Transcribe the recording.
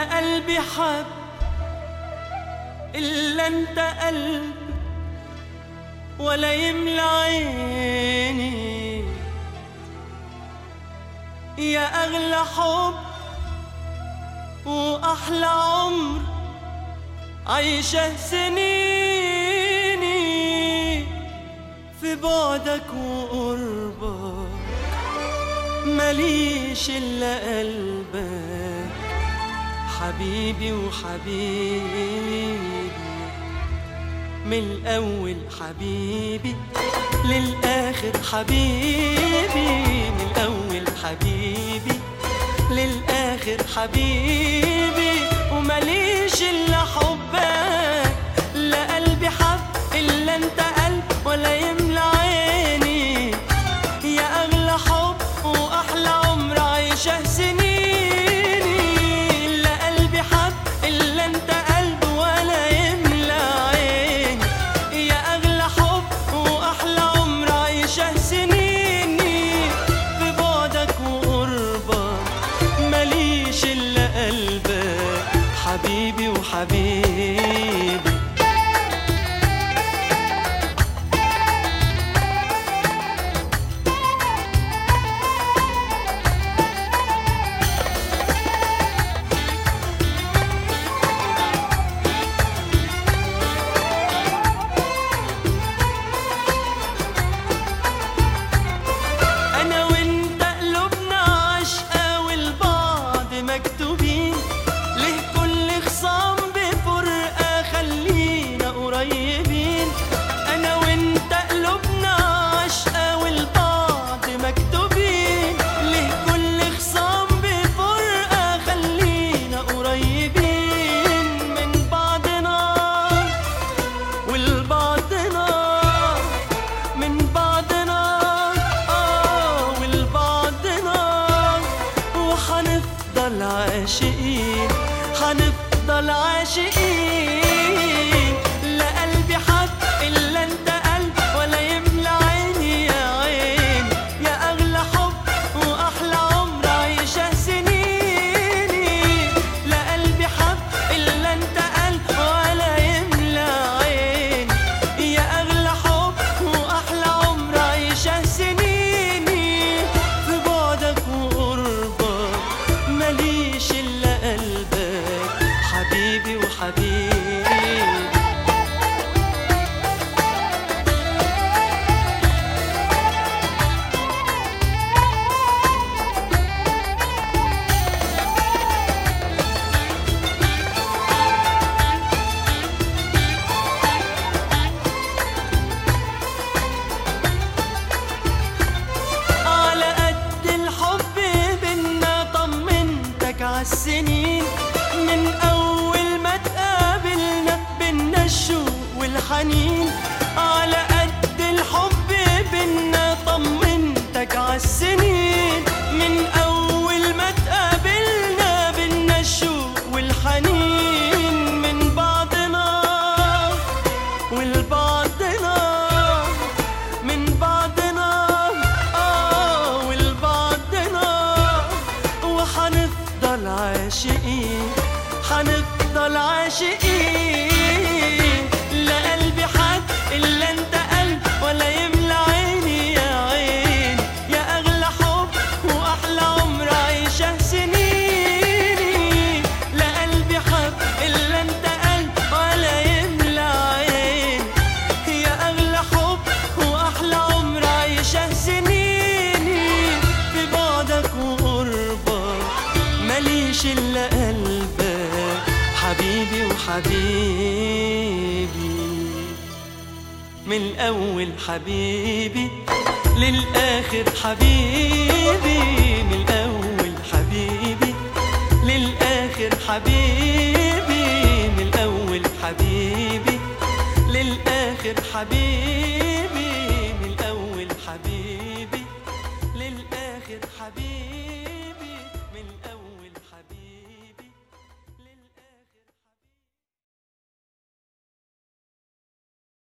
لا قلبي حب إلا أنت قلب ولا يملى عيني يا أغلى حب وأحلى عمر عايشة سنيني في بعدك وقربك ماليش إلا قلبك حبيبي وحبيبي من الأول حبيبي للآخر حبيبي من الأول حبيبي للآخر حبيبي ومليش إلا حبك لا قلبي حب إلا أنت قلب ولا يملى عيني يا أغلى حب وأحلى عمر عايشة سنيني لا قلبي حب إلا أنت قلب ولا يملى عيني يا أغلى حب وأحلى عمر عايشة سنيني في بعدك وقربك ماليش إلا قلبك حبيبي وحبيبي أنا وأنت قلوبنا عشقة والبعض مكتوبين ليه كل خصام بفرقة خلينا قريبين أنا وأنت قلوبنا عشقة والبعض مكتوبين ليه كل خصام بفرقة خلينا قريبين من بعضنا والبعضنا من بعضنا آه والبعضنا وحنفضل عاشقين حنفضل عاشقين لا قلبي حد إلا أنت قلب ولا يملى عيني يا عين يا أغلى حب وأحلى عمر عايشة سنيني لا قلبي حب إلا أنت قلب ولا يملى عين يا أغلى حب وأحلى عمر عايشة سنيني في بعدك وقربك ماليش إلا قلبك حبيبي وحبيبي على قد الحب بينا طمنتك عالسنين من أول ما تقابلنا بينا الشوق والحنين على قد الحب بينا طمنتك عالسنين من أول ما تقابلنا بينا الشوق والحنين من بعضنا والبعضنا من بعضنا آه والبعضنا وحنفضل عاشقين حنفضل عاشقين لا قلبي حد إلا أنت قلب ولا يملى عيني يا عين يا أغلى حب وأحلى عمر عايشة سنيني لا قلبي حب إلا أنت قلب ولا يملى عين يا أغلى حب وأحلى عمر عايشة سنيني في بعدك وقربك ماليش إلا قلبك حبيبي وحبيبي من الأول حبيبي للآخر حبيبي من الأول حبيبي للآخر حبيبي من الأول حبيبي للآخر حبيبي